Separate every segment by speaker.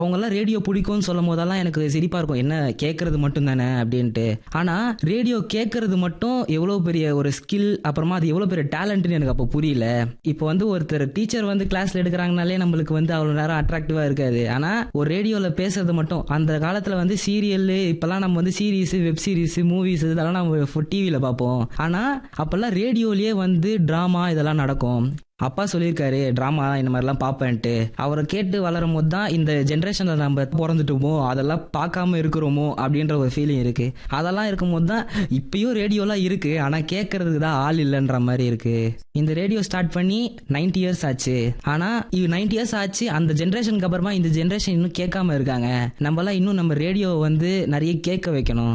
Speaker 1: அவங்கெல்லாம் ரேடியோ பிடிக்கும்னு சொல்லும் போதெல்லாம் எனக்கு சிரிப்பா இருக்கும் என்ன கேட்கறது மட்டும் தானே அப்படின்ட்டு ஆனா ரேடியோ கேட்கறது மட்டும் எவ்வளோ பெரிய ஒரு ஸ்கில் அப்புறமா அது எவ்வளோ பெரிய டேலண்ட்னு எனக்கு அப்போ புரியல இப்போ வந்து ஒருத்தர் டீச்சர் வந்து கிளாஸ்ல எடுக்கிறாங்கனாலே நம்மளுக்கு வந்து அவ்வளோ நேரம் அட்ராக்டிவா இருக்காது ஆனா ஒரு ரேடியோல பேசுறது மட்டும் அந்த காலத்துல வந்து சீரியல் இப்பெல்லாம் நம்ம வந்து சீரீஸ் வெப் சீரிஸ் மூவிஸ் இதெல்லாம் நம்ம டிவியில பார்ப்போம் ஆனா அப்பெல்லாம் ரேடியோலயே வந்து டிராமா இதெல்லாம் நடக்கும் அப்பா சொல்லியிருக்காரு ட்ராமா இந்த மாதிரிலாம் பார்ப்பேன்ட்டு அவரை கேட்டு வளரும் போது தான் இந்த ஜென்ரேஷனில் நம்ம பிறந்துட்டோமோ அதெல்லாம் பார்க்காம இருக்கிறோமோ அப்படின்ற ஒரு ஃபீலிங் இருக்கு அதெல்லாம் இருக்கும்போது தான் இப்பயும் ரேடியோலாம் இருக்கு ஆனால் கேட்கறதுக்கு தான் ஆள் இல்லைன்ற மாதிரி இருக்கு இந்த ரேடியோ ஸ்டார்ட் பண்ணி நைன்டி இயர்ஸ் ஆச்சு ஆனால் இது நைன்டி இயர்ஸ் ஆச்சு அந்த ஜென்ரேஷனுக்கு அப்புறமா இந்த ஜென்ரேஷன் இன்னும் கேட்காம இருக்காங்க நம்மலாம் இன்னும் நம்ம ரேடியோ வந்து நிறைய கேட்க வைக்கணும்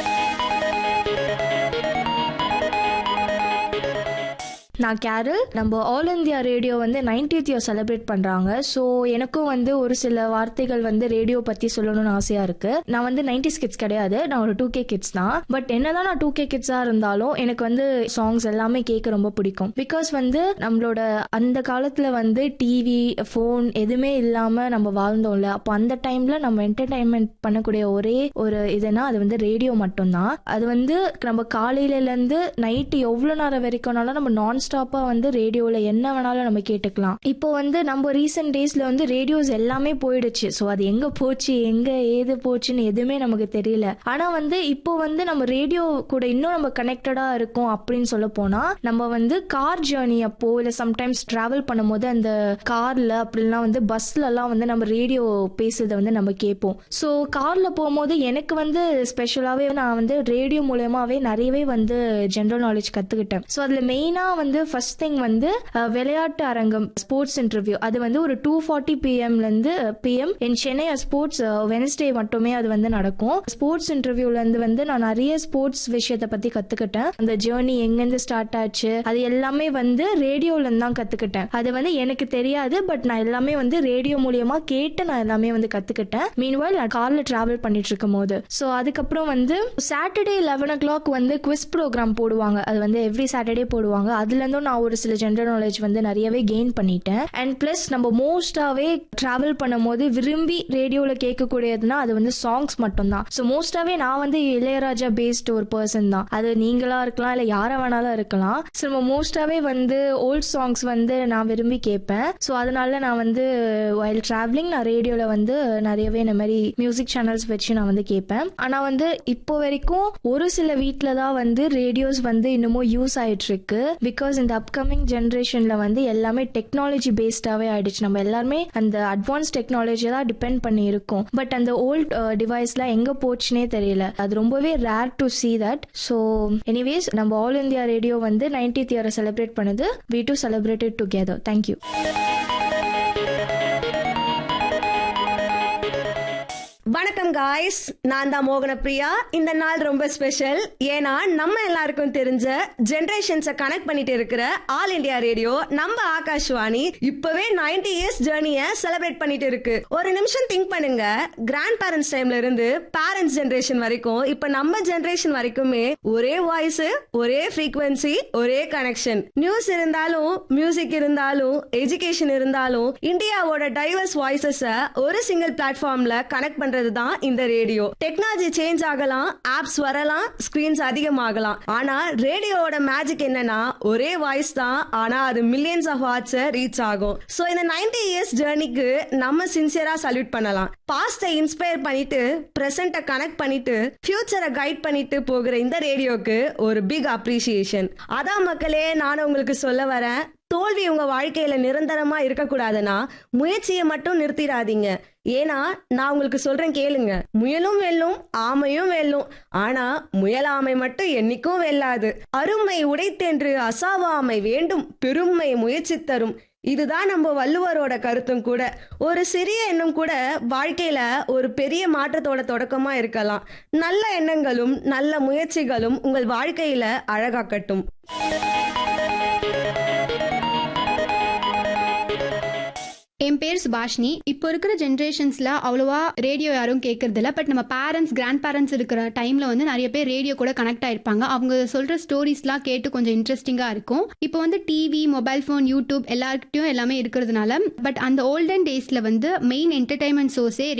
Speaker 2: நான் கேரல் நம்ம ஆல் இந்தியா ரேடியோ வந்து நைன்டீத் இயர் செலிப்ரேட் பண்றாங்க ஸோ எனக்கும் வந்து ஒரு சில வார்த்தைகள் வந்து ரேடியோ பத்தி சொல்லணும்னு ஆசையா இருக்கு நான் வந்து நைன்டிஸ் கிட்ஸ் கிடையாது நான் ஒரு டூ கே கிட்ஸ் தான் பட் என்னதான் நான் டூ கே கிட்ஸா இருந்தாலும் எனக்கு வந்து சாங்ஸ் எல்லாமே கேட்க ரொம்ப பிடிக்கும் பிகாஸ் வந்து நம்மளோட அந்த காலத்துல வந்து டிவி ஃபோன் எதுவுமே இல்லாம நம்ம வாழ்ந்தோம்ல அப்போ அந்த டைம்ல நம்ம என்டர்டைன்மெண்ட் பண்ணக்கூடிய ஒரே ஒரு இதுனா அது வந்து ரேடியோ மட்டும்தான் அது வந்து நம்ம காலையில இருந்து நைட்டு எவ்வளவு நேரம் வரைக்கும்னாலும் நம்ம நான் ஸ்டாப்பா வந்து ரேடியோல என்ன வேணாலும் நம்ம கேட்டுக்கலாம் இப்போ வந்து நம்ம ரீசெண்ட் டேஸ்ல வந்து ரேடியோஸ் எல்லாமே போயிடுச்சு ஸோ அது எங்க போச்சு எங்க ஏது போச்சுன்னு எதுவுமே நமக்கு தெரியல ஆனா வந்து இப்போ வந்து நம்ம ரேடியோ கூட இன்னும் நம்ம கனெக்டடா இருக்கோம் அப்படின்னு சொல்ல போனா நம்ம வந்து கார் ஜேர்னி அப்போ இல்ல சம்டைம்ஸ் டிராவல் பண்ணும்போது அந்த கார்ல அப்படிலாம் வந்து பஸ்ல எல்லாம் வந்து நம்ம ரேடியோ பேசுறத வந்து நம்ம கேட்போம் ஸோ கார்ல போகும்போது எனக்கு வந்து ஸ்பெஷலாவே நான் வந்து ரேடியோ மூலயமாவே நிறையவே வந்து ஜென்ரல் நாலேஜ் கத்துக்கிட்டேன் ஸோ அதுல மெயினா வந்து ஃபர்ஸ்ட் திங் வந்து அஹ், விளையாட்டு அரங்கம் ஸ்போர்ட்ஸ் இன்டர்வியூ அது வந்து ஒரு டூ ஃபார்ட்டி பிஎம்ல இருந்து பிஎம் என் சென்னை ஸ்போர்ட்ஸ் வெனஸ்டே மட்டுமே அது வந்து நடக்கும் ஸ்போர்ட்ஸ் இன்டர்வியூல இருந்து வந்து நான் நிறைய ஸ்போர்ட்ஸ் விஷயத்தை பத்தி கத்துக்கிட்டேன் அந்த ஜேர்னி எங்கேருந்து ஸ்டார்ட் ஆச்சு அது எல்லாமே வந்து ரேடியோல இருந்து தான் கத்துக்கிட்டேன் அது வந்து எனக்கு தெரியாது பட் நான் எல்லாமே வந்து ரேடியோ மூலியமா கேட்டு நான் எல்லாமே வந்து கத்துக்கிட்டேன் மீன்வால் நான் கார்ல டிராவல் பண்ணிட்டு இருக்கும் போது ஸோ அதுக்கப்புறம் வந்து சாட்டர்டே லெவன் ஓ கிளாக் வந்து குவிஸ் ப்ரோக்ராம் போடுவாங்க அது வந்து எவ்ரி சாட்டர்டே போடுவாங்க அதுல இருந்தும் நான் ஒரு சில ஜென்ரல் நாலேஜ் வந்து நிறையவே கெயின் பண்ணிட்டேன் அண்ட் பிளஸ் நம்ம மோஸ்டாவே டிராவல் பண்ணும்போது விரும்பி ரேடியோல கேட்கக்கூடியதுன்னா அது வந்து சாங்ஸ் மட்டும்தான் ஸோ மோஸ்டாவே நான் வந்து இளையராஜா பேஸ்ட் ஒரு பர்சன் தான் அது நீங்களா இருக்கலாம் இல்ல யாரா வேணாலும் இருக்கலாம் ஸோ நம்ம மோஸ்டாவே வந்து ஓல்ட் சாங்ஸ் வந்து நான் விரும்பி கேட்பேன் ஸோ அதனால நான் வந்து வைல் டிராவலிங் நான் ரேடியோல வந்து நிறையவே இந்த மாதிரி மியூசிக் சேனல்ஸ் வச்சு நான் வந்து கேட்பேன் ஆனா வந்து இப்போ வரைக்கும் ஒரு சில வீட்டில் தான் வந்து ரேடியோஸ் வந்து இன்னமும் யூஸ் ஆயிட்டு இருக்கு பிகாஸ் இந்த அப்கமிங் ஜென்ரேஷன்ல வந்து எல்லாமே டெக்னாலஜி பேஸ்டாவே ஆயிடுச்சு நம்ம எல்லாருமே அந்த அட்வான்ஸ் டெக்னாலஜி தான் டிபெண்ட் பண்ணி இருக்கோம் பட் அந்த ஓல்ட் டிவைஸ்லாம் எங்க போச்சுனே தெரியல அது ரொம்பவே rare to see that so anyways நம்ம ஆல் இந்தியா ரேடியோ வந்து நைன்டீத் இயரை செலிப்ரேட் பண்ணுது we to celebrated together thank you
Speaker 3: வணக்கம் காய்ஸ் நான் தான் மோகன பிரியா இந்த நாள் ரொம்ப ஸ்பெஷல் ஏன்னா நம்ம எல்லாருக்கும் தெரிஞ்ச ஜெனரேஷன்ஸை கனெக்ட் பண்ணிட்டு இருக்கிற ஆல் இந்தியா ரேடியோ நம்ம ஆகாஷ்வாணி இப்பவே 90 இயர்ஸ் ஜேர்னியை செலிப்ரேட் பண்ணிட்டு இருக்கு ஒரு நிமிஷம் திங்க் பண்ணுங்க கிராண்ட் பேரண்ட்ஸ் டைம்ல இருந்து பேரண்ட்ஸ் ஜெனரேஷன் வரைக்கும் இப்ப நம்ம ஜெனரேஷன் வரைக்குமே ஒரே வாய்ஸ் ஒரே ஃப்ரீக்வன்சி ஒரே கனெக்ஷன் நியூஸ் இருந்தாலும் மியூசிக் இருந்தாலும் எஜுகேஷன் இருந்தாலும் இந்தியாவோட டைவர்ஸ் வாய்ஸஸ ஒரு சிங்கிள் பிளாட்ஃபார்ம்ல கனெக்ட் பண்றது தான் இந்த ரேடியோ டெக்னாலஜி சேஞ்ச் ஆகலாம் ஆப்ஸ் வரலாம் ஸ்கிரீன்ஸ் அதிகமாகலாம் ஆனா ரேடியோவோட மேஜிக் என்னன்னா ஒரே வாய்ஸ் தான் ஆனா அது மில்லியன்ஸ் ஆஃப் வாட்ஸ் ரீச் ஆகும் சோ இந்த 90 இயர்ஸ் ஜேர்னிக்கு நம்ம சின்சியரா சல்யூட் பண்ணலாம் பாஸ்ட இன்ஸ்பயர் பண்ணிட்டு பிரசன்ட கனெக்ட் பண்ணிட்டு ஃபியூச்சரை கைட் பண்ணிட்டு போகிற இந்த ரேடியோக்கு ஒரு பிக் அப்ரிசியேஷன் அதான் மக்களே நான் உங்களுக்கு சொல்ல வரேன் தோல்வி உங்க வாழ்க்கையில நிரந்தரமா இருக்கக்கூடாதுன்னா முயற்சியை மட்டும் நிறுத்திடாதீங்க ஏன்னா நான் உங்களுக்கு சொல்றேன் கேளுங்க முயலும் வெல்லும் ஆமையும் வெல்லும் ஆனா முயலாமை மட்டும் என்னைக்கும் வெல்லாது அருமை உடைத்தென்று அசாவாமை வேண்டும் பெருமை முயற்சி தரும் இதுதான் நம்ம வள்ளுவரோட கருத்தும் கூட ஒரு சிறிய எண்ணம் கூட வாழ்க்கையில ஒரு பெரிய மாற்றத்தோட தொடக்கமா இருக்கலாம் நல்ல எண்ணங்களும் நல்ல முயற்சிகளும் உங்கள் வாழ்க்கையில அழகாக்கட்டும்
Speaker 4: என் பேர் சுபாஷினி இப்போ இருக்கிற ஜென்ரேஷன்ஸ்ல அவ்வளோவா ரேடியோ யாரும் கேட்கறது இல்ல பட் நம்ம பேரண்ட்ஸ் கிராண்ட் பேரண்ட்ஸ் இருக்கிற டைம்ல வந்து நிறைய பேர் ரேடியோ கூட கனெக்ட் ஆயிருப்பாங்க அவங்க சொல்ற ஸ்டோரிஸ்லாம் கேட்டு கொஞ்சம் இன்ட்ரெஸ்டிங்கா இருக்கும் இப்போ வந்து டிவி மொபைல் ஃபோன் யூடியூப் எல்லாருக்கிட்டையும் எல்லாமே இருக்கிறதுனால பட் அந்த ஓல்டன் டேஸ்ல வந்து மெயின் என்டர்டைன்மெண்ட் சோர்ஸே